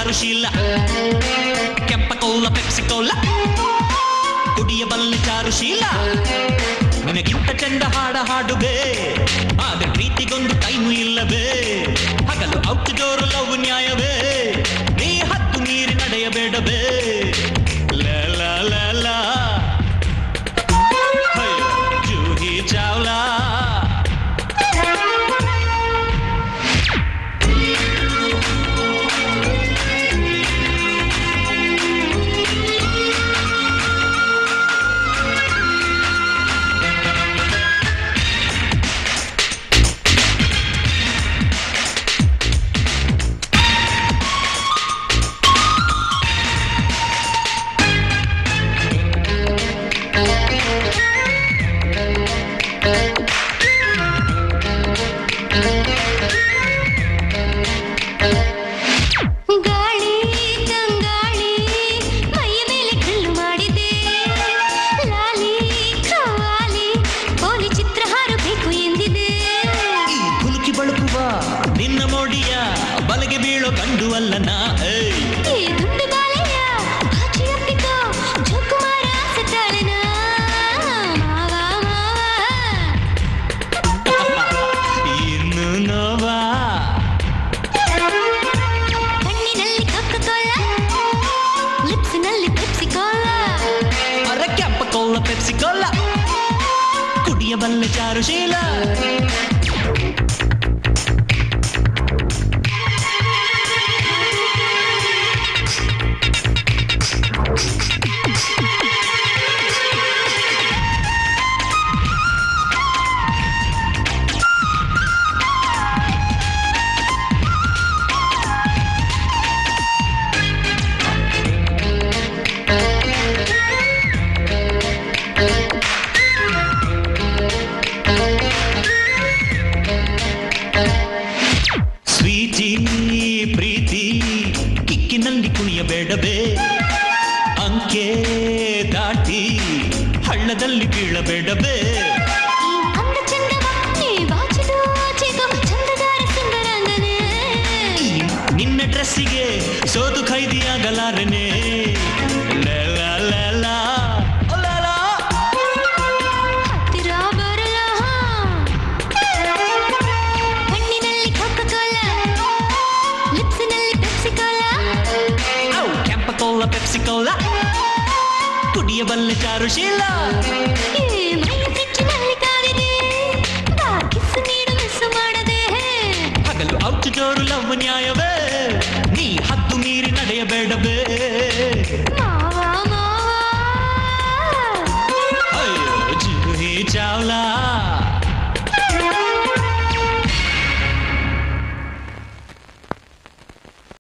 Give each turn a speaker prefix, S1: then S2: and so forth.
S1: ಚಾರುಶೀಲ ಕೆಂಪ Cola Pepsi ಕೋಲ ಕುಡಿಯಬಲ್ಲೆ ಚಾರುಶೀಲ ನಿನಗಿಂತ ಚಂದ ಹಾಡ ಹಾಡುವೆ ಆದ್ರೆ ಪ್ರೀತಿಗೊಂದು ಟೈಮು ಇಲ್ಲವೇ ಹಗಲು ಔಟ್ ಜೋರು ಲವ್ ನ್ಯಾಯವೇ ನೀ ಹತ್ತು ಮೀರಿ ನಡೆಯಬೇಡವೇ ಲಾ ಲಾ ಲಾ ಲಾ ಹೈ, ಜೂಹಿ ಚಾವ್ಲಾ
S2: ಗಾಳಿ ತಂಗಾಳಿ ಮೈಯ ಮೇಲೆ ಕಲ್ಲು ಮಾಡಿದೆ ಲಾಲಿ ಖವಾಲಿ ಕೋಲಿ ಚಿತ್ರ ಹಾರಬೇಕು ಎಂದಿದೆ
S1: ಈ ಕುಲುಕಿ ಬಳುಕುವ ನಿನ್ನ ಮೋಡಿಯ ಬಲಗೆ ಬೀಳೋ ಗಂಡು ಅಲ್ಲ ನಾ ಏಯ್.
S2: ಈ ದುಂಡು ಬಾಲೆಯ ಬಾಚಿಯಪ್ಪಿಕೋ ಜೋಕುಮಾರ ಸತಾಳನ ಮಾವ ಮಾವ
S1: ಇನ್ನು ನೋವಾ
S2: ಕಣ್ಣಿನಲ್ಲಿ ಕೊಕ್ಕ ಕೋಲ ಲಿಪ್ಸಿನಲ್ಲಿ ಪೆಪ್ಸಿ ಕೋಲ
S1: ಅರ ಕೆಂಪ ಕೋಲ ಪೆಪ್ಸಿ ಕೋಲ ಕುಡಿಯಬಲ್ಲೆ ಚಾರುಶೀಲ ಸ್ವೀಟಿ ಪ್ರೀತಿ ಕಿಕ್ಕಿನಲ್ಲಿ ಕುಣಿಯಬೇಡವೇ ಅಂಕೆ ದಾಟಿ ಹಳ್ಳದಲ್ಲಿ ಬೀಳಬೇಡವೇ
S2: ಈ ಅಂದ ಚಂದವ ನೀ ಬಾಚಿದು ಆಚೆಗೋ ಚಂದಗಾರ ಸುಂದರಾಂಗನೇ
S1: ಈ ನಿನ್ನ ಡ್ರೆಸ್ಸಿಗೆ ಸೋತು ಖೈದಿಯಾಗಲಾರನೆ ಲಾ ಲಾ ಲಾ ಲಾ, ಓ ಲಾ ಲಾ.
S2: ಹತ್ತಿರ ಬರಲ ಕಣ್ಣಿನಲ್ಲಿ ಕೊಕ್ಕ ಕೋಲ ಲಿಪ್ಸಿನಲ್ಲಿ ಪೆಪ್ಸಿ ಕೋಲ
S1: ಔ, ಕೆಂಪ ಕೋಲ ಪೆಪ್ಸಿ ಕೋಲ ಕುಡಿಯಬಲ್ಲೆ ಚಾರುಶೀಲ
S2: ಈ ಮೈಯ ಫ್ರಿಜ್ಜಿನಲ್ಲಿ ಕಾದಿದೆ ಬಾ ಕಿಸ್ ನೀಡು ಮಿಸ್ ಮಾಡದೆ
S1: ಹಗಲು ಔಟ್ ಜೋರು ಲವ್ ನ್ಯಾಯವೇ ನೀ ಹತ್ತು ಮೀರಿ ನಡೆಯಬೇಡವೇ